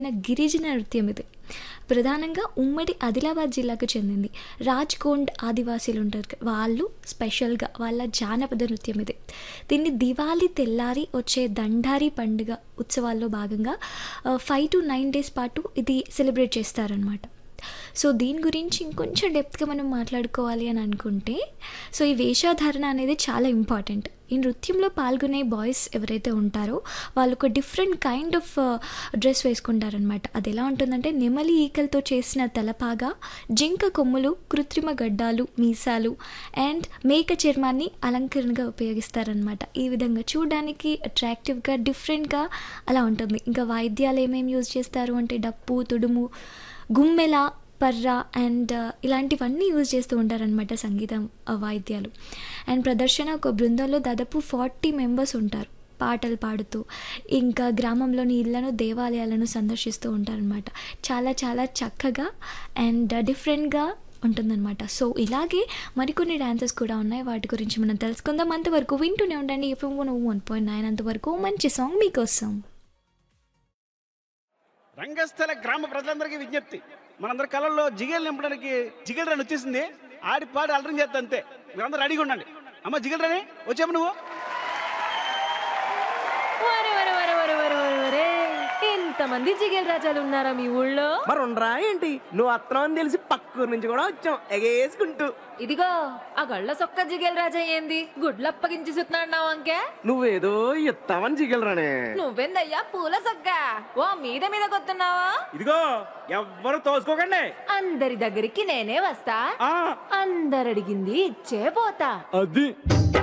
గిరిజన నృత్యం ఇది ప్రధానంగా ఉమ్మడి ఆదిలాబాద్ జిల్లాకు చెందింది రాజ్కోండ్ ఆదివాసీలు ఉంటారు కదా, వాళ్ళు స్పెషల్గా వాళ్ళ జానపద నృత్యం ఇది దీన్ని దివాళీ తెల్లారి వచ్చే దండారి పండుగ ఉత్సవాల్లో భాగంగా ఫైవ్ టు నైన్ డేస్ పాటు ఇది సెలబ్రేట్ చేస్తారనమాట సో దీని గురించి ఇంకొంచెం డెప్త్గా మనం మాట్లాడుకోవాలి అని అనుకుంటే సో ఈ వేషధారణ అనేది చాలా ఇంపార్టెంట్ ఈ నృత్యంలో పాల్గొనే బాయ్స్ ఎవరైతే ఉంటారో వాళ్ళు ఒక డిఫరెంట్ కైండ్ ఆఫ్ డ్రెస్ వేసుకుంటారనమాట అది ఎలా ఉంటుందంటే నెమలి ఈకలతో చేసిన తలపాగా జింక కొమ్ములు కృత్రిమ గడ్డాలు మీసాలు అండ్ మేక చర్మాన్ని అలంకరణగా ఉపయోగిస్తారనమాట ఈ విధంగా చూడడానికి అట్రాక్టివ్గా డిఫరెంట్గా అలా ఉంటుంది ఇంకా వాయిద్యాలు ఏమేమి యూజ్ చేస్తారు అంటే డప్పు తుడుము గుమ్మెల పర్ర అండ్ ఇలాంటివన్నీ యూజ్ చేస్తూ ఉంటారనమాట సంగీతం ఆ, వాయిద్యాలు అండ్ ప్రదర్శన ఒక బృందంలో దాదాపు ఫార్టీ మెంబర్స్ ఉంటారు పాటలు పాడుతూ ఇంకా గ్రామంలోని ఇళ్లను దేవాలయాలను సందర్శిస్తూ ఉంటారనమాట చాలా చాలా చక్కగా అండ్ డిఫరెంట్గా ఉంటుందన్నమాట సో ఇలాగే మరికొన్ని డాన్సెస్ కూడా ఉన్నాయి వాటి గురించి మనం తెలుసుకుందాం అంతవరకు వింటూనే ఉండండి FM one one point nine అంతవరకు మంచి సాంగ్ మీకోసం రంగస్థల గ్రామ ప్రజలందరికీ విజ్ఞప్తి మనందరి కళల్లో జిగేలు నింపడానికి జిగేల్ రాని వచ్చేసింది ఆడి పాడి అలరం చేస్తా అంతే మీరందరూ రెడీగా ఉండండి అమ్మ జిగేల్ రాని వచ్చాము నువ్వు వరే వరే వరే వరే వరే వరే వరే ఎంతమంది జిగేల్ రాజాలు ఉన్నారా మీ ఊళ్ళో మరి ఉండరా ఏంటి నువ్వు అత్తనం అని తెలిసి పక్కూరు నుంచి కూడా వచ్చాం ఎగేసుకుంటూ ఇదిగో ఆ గళ్ళ సొక్క జిగేల్ రాజా ఏంది గుడ్లు అప్పగించి సుతున్నాడు అంకే నువ్వేదో ఇస్తావని జిగలరానే నువ్వెందయ్యా పూల సొక్క ఓ మీద మీద కొత్తున్నావా ఇదిగో ఎవ్వరు తోసుకోకండి అందరి దగ్గరికి నేనే వస్తా ఆ అందరడిగింది ఇచ్చే పోతా అది